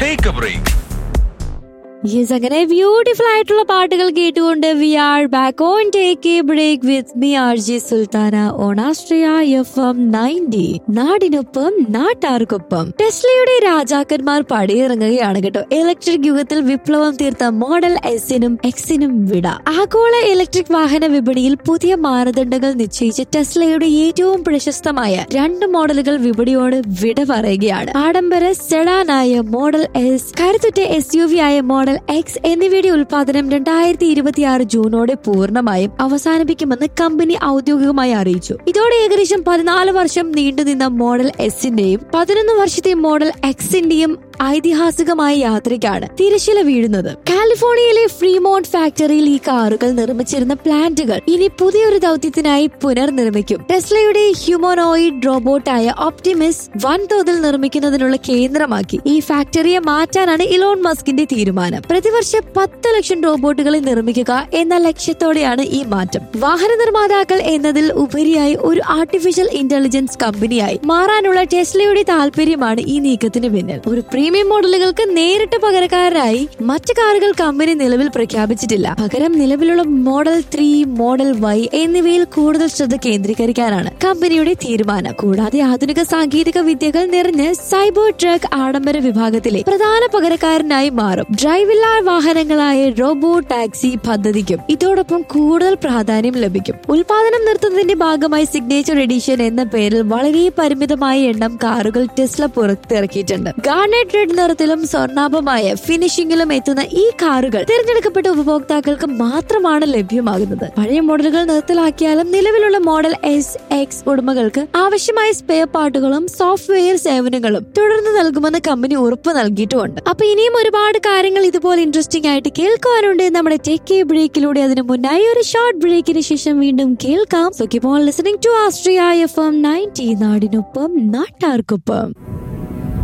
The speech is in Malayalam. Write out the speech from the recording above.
ടേക്ക് എ ബ്രേക്ക് യെസ് അങ്ങനെ ബ്യൂട്ടിഫുൾ ആയിട്ടുള്ള പാട്ടുകൾ കേട്ടുകൊണ്ട് we are back on take a break with me R J Sultana on Astria F M ninety നാടിനൊപ്പം നാട്ടാർക്കൊപ്പം ടെസ്ലയുടെ രാജാക്കന്മാർ പടിയിറങ്ങുകയാണ് കേട്ടോ ഇലക്ട്രിക് യുഗത്തിൽ വിപ്ലവം തീർത്ത മോഡൽ എസിനും എക്സിനും വിട ആഗോള ഇലക്ട്രിക് വാഹന വിപണിയിൽ പുതിയ മാനദണ്ഡങ്ങൾ നിശ്ചയിച്ച് ടെസ്ലയുടെ ഏറ്റവും പ്രശസ്തമായ രണ്ട് മോഡലുകൾ വിപണിയോട് വിട പറയുകയാണ് ആഡംബര സെഡാനായ മോഡൽ എസ് കരുത്തുറ്റ എസ് യു വി ആയ മോഡൽ എക്സ് എന്നിവയുടെ ഉൽപാദനം രണ്ടായിരത്തി ഇരുപത്തിയാറ് ജൂണോടെ പൂർണ്ണമായും അവസാനിപ്പിക്കുമെന്ന് കമ്പനി ഔദ്യോഗികമായി അറിയിച്ചു ഇതോടെ ഏകദേശം പതിനാല് വർഷം നീണ്ടുനിന്ന മോഡൽ എസിന്റെയും പതിനൊന്ന് വർഷത്തെ മോഡൽ എക്സിന്റെയും ഐതിഹാസികമായ യാത്രയ്ക്കാണ് തിരശില വീഴുന്നത് കാലിഫോർണിയയിലെ ഫ്രീമോണ്ട് ഫാക്ടറിയിൽ ഈ കാറുകൾ നിർമ്മിച്ചിരുന്ന പ്ലാന്റുകൾ ഇനി പുതിയൊരു ദൗത്യത്തിനായി പുനർനിർമ്മിക്കും ടെസ്ലയുടെ ഹ്യൂമനോയിഡ് റോബോട്ടായ ഓപ്റ്റിമിസ് വൻതോതിൽ നിർമ്മിക്കുന്നതിനുള്ള കേന്ദ്രമാക്കി ഈ ഫാക്ടറിയെ മാറ്റാനാണ് ഇലോൺ മസ്കിന്റെ തീരുമാനം പ്രതിവർഷം പത്ത് ലക്ഷം റോബോട്ടുകളെ നിർമ്മിക്കുക എന്ന ലക്ഷ്യത്തോടെയാണ് ഈ മാറ്റം വാഹന നിർമ്മാതാക്കൾ എന്നതിൽ ഉപരിയായി ഒരു ആർട്ടിഫിഷ്യൽ ഇന്റലിജൻസ് കമ്പനിയായി മാറാനുള്ള ടെസ്ലയുടെ താല്പര്യമാണ് ഈ നീക്കത്തിന് പിന്നിൽ ഒരു പ്രീമിയം മോഡലുകൾക്ക് നേരിട്ട് പകരക്കാരായി മറ്റു കാറുകൾ കമ്പനി നിലവിൽ പ്രഖ്യാപിച്ചിട്ടില്ല പകരം നിലവിലുള്ള മോഡൽ ത്രീ മോഡൽ വൈ എന്നിവയിൽ കൂടുതൽ ശ്രദ്ധ കേന്ദ്രീകരിക്കാനാണ് കമ്പനിയുടെ തീരുമാനം കൂടാതെ ആധുനിക സാങ്കേതിക വിദ്യകൾ നിറഞ്ഞ് സൈബർ ട്രക്ക് ആഡംബര വിഭാഗത്തിലെ പ്രധാന പകരക്കാരനായി മാറും ഡ്രൈവില്ലാ വാഹനങ്ങളായ റോബോ ടാക്സി പദ്ധതിക്കും ഇതോടൊപ്പം കൂടുതൽ പ്രാധാന്യം ലഭിക്കും ഉൽപാദനം നിർത്തുന്നതിന്റെ ഭാഗമായി സിഗ്നേച്ചർ എഡിഷൻ എന്ന പേരിൽ വളരെ പരിമിതമായ എണ്ണം കാറുകൾ ടെസ്ല പുറത്തിറക്കിയിട്ടുണ്ട് ഗാർണറ്റ് റെഡ് നിറത്തിലും സ്വർണ്ണാഭമായ ഫിനിഷിംഗിലും എത്തുന്ന ഈ കാറുകൾ തിരഞ്ഞെടുക്കപ്പെട്ട ഉപഭോക്താക്കൾക്ക് മാത്രമാണ് ലഭ്യമാകുന്നത് പഴയ മോഡലുകൾ നിർത്തലാക്കിയാലും നിലവിലുള്ള മോഡൽ എസ് എക്സ് ഉടമകൾക്ക് ആവശ്യമായ സ്പെയർ പാർട്ടുകളും സോഫ്റ്റ്വെയർ സേവനങ്ങളും തുടർന്ന് നൽകുമെന്ന് കമ്പനി ഉറപ്പ് നൽകിയിട്ടുമുണ്ട് അപ്പൊ ഇനിയും ഒരുപാട് കാര്യങ്ങൾ ഇതുപോലെ ഇൻട്രസ്റ്റിംഗ് ആയിട്ട് കേൾക്കുവാനുണ്ട് നമ്മുടെ ടെക് ബ്രേക്കിലൂടെ അതിനു മുന്നായി ഒരു ഷോർട്ട് ബ്രേക്കിന് ശേഷം വീണ്ടും കേൾക്കാം so keep on listening to Astria F M ninety നാടിനൊപ്പം നാട്ടാർക്കൊപ്പം